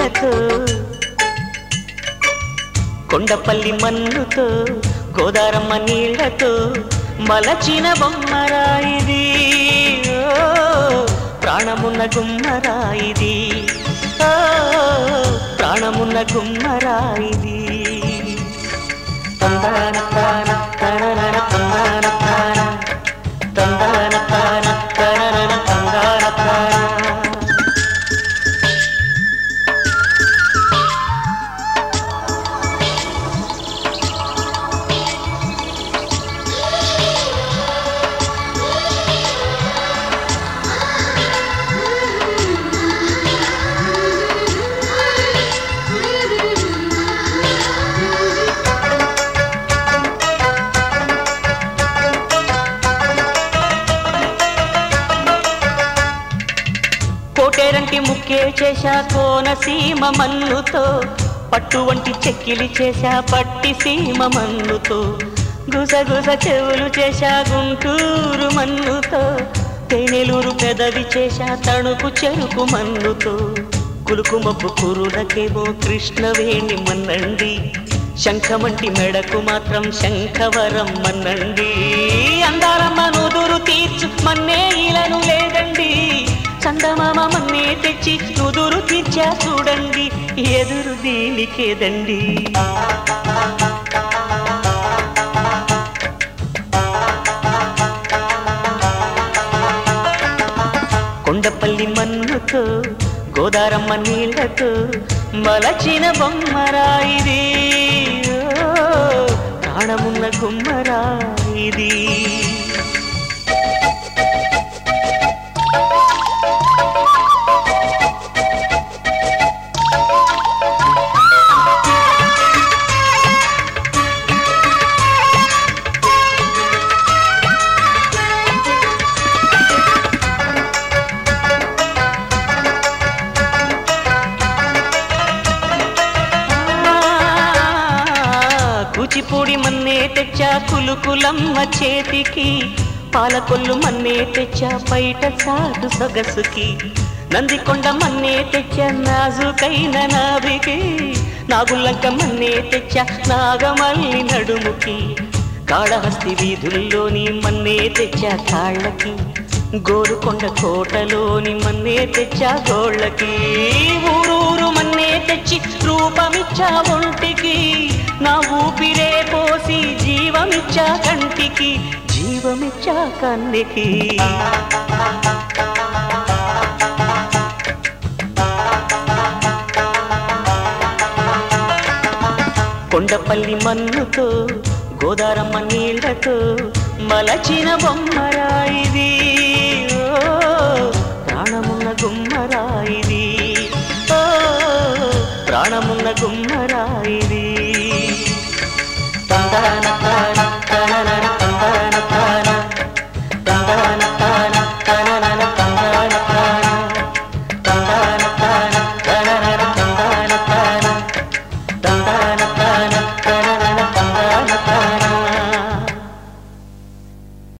నీళ్లతో కొండపల్లి మన్నుతో గోదారమ్మ నీళ్లతో మలచిన బొమ్మరాయిది ఓ, ప్రాణమున్న గుమ్మరాయిది ఓ, ప్రాణమున్న గుమ్మరాయిది తందాన తాన తననన తందాన తాన తందాన తాన తననన తందాన తాన కోటేరంటి ముక్కే చేశా కోనసీమ మన్నుతో పట్టు వంటి చెక్కిలి చేశా పట్టి సీమ మన్నుతో గుసగుస చెవులు చేశా గుంటూరు మన్నుతో తేనెలూరు పెదవి చేశా తణుకు చెరుకు మన్నుతో కులుకు మబ్బు కురులకేమో కృష్ణవేణి మన్నండి శంఖమంటి మెడకు మాత్రం శంఖవరం మన్నండి అందారమ్మ నుదురు తీర్చు మన్నే ఇలను లేదండి చందమామ మన్నే తెచ్చి నుదురు తీర్చా చూడండి ఎదురు దీనికేదండి కొండపల్లి మన్నుతో గోదారమ్మ నీళ్లతో మలచిన బొమ్మరాయిది ఓ, ప్రాణమున్న గుమ్మరాయిది కూచిపూడి మన్నే తెచ్చా కులుకులమ్మ చేతికి పాలకొల్లు మన్నే తెచ్చా బయట చాటు సొగసుకి నందికొండ మన్నే తెచ్చా నాజుకైన నాభికి నాగుల్లంక మన్నే తెచ్చా నాగమల్లి నడుముకి కాళహస్తి వీధుల్లోని మన్నే తెచ్చా కాళ్ళకి గోరుకొండ కోటలోని మన్నే తెచ్చా గోళ్ళకి ఊరూరు మన్నే తెచ్చి రూపమిచ్చా ఒంటికి నా ఊపిరే పోసి జీవమిచ్చా కంటికి జీవమిచ్చా కన్నికి కొండపల్లి మన్నుతో గోదారమ్మ నీళ్లతో మలచిన బొమ్మరాయిది